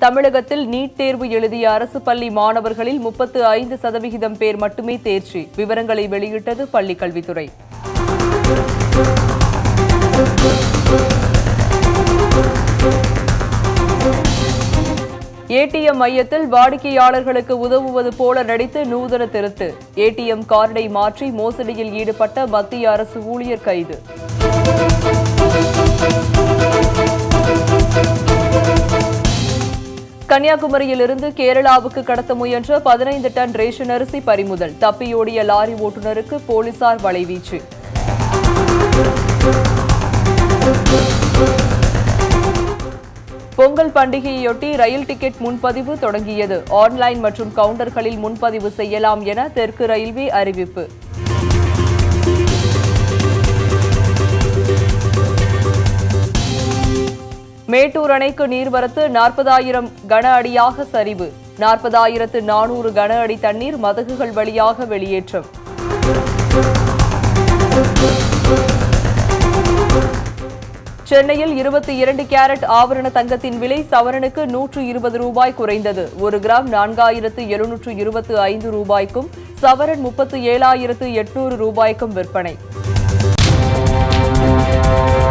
தமிழகத்தில் நீட் தேர்வு எழுதிய அரசு பள்ளி மாணவர்களில் முப்பத்து ஐந்து சதவிகிதம் பேர் மட்டுமே தேர்ச்சி விவரங்களை வெளியிட்டது பள்ளிக் கல்வித்துறை ஏடிஎம் மையத்தில் வாடிக்கையாளர்களுக்கு உதவுவது போல நடித்து நூதன திருட்டு ஏடிஎம் கார்டை மாற்றி மோசடியில் ஈடுபட்ட மத்திய அரசு ஊழியர் கைது கன்னியாகுமரியிலிருந்து கேரளாவுக்கு கடத்த முயன்ற பதினைந்து டன் ரேஷன் அரிசி பறிமுதல் தப்பியோடிய லாரி ஓட்டுநருக்கு போலீசார் வலைவீச்சு பொங்கல் பண்டிகையொட்டி ரயில் டிக்கெட் முன்பதிவு தொடங்கியது ஆன்லைன் மற்றும் கவுண்டர்களில் முன்பதிவு செய்யலாம் என தெற்கு ரயில்வே அறிவிப்பு மேட்டூர் அணைக்கு நீர்வரத்து நாற்பதாயிரம் கன அடியாக சரிவு நாற்பதாயிரத்து நானூறு கன அடி தண்ணீர் மதகுகள் வழியாக வெளியேற்றம் சென்னையில் இருபத்தி இரண்டு கேரட் ஆபரண தங்கத்தின் விலை சவரனுக்கு நூற்று இருபது ரூபாய் குறைந்தது ஒரு கிராம் நான்காயிரத்து எழுநூற்று இருபத்து ஐந்து ரூபாய்க்கும் சவரன் முப்பத்து ஏழாயிரத்து எட்நூறு ரூபாய்க்கும் விற்பனை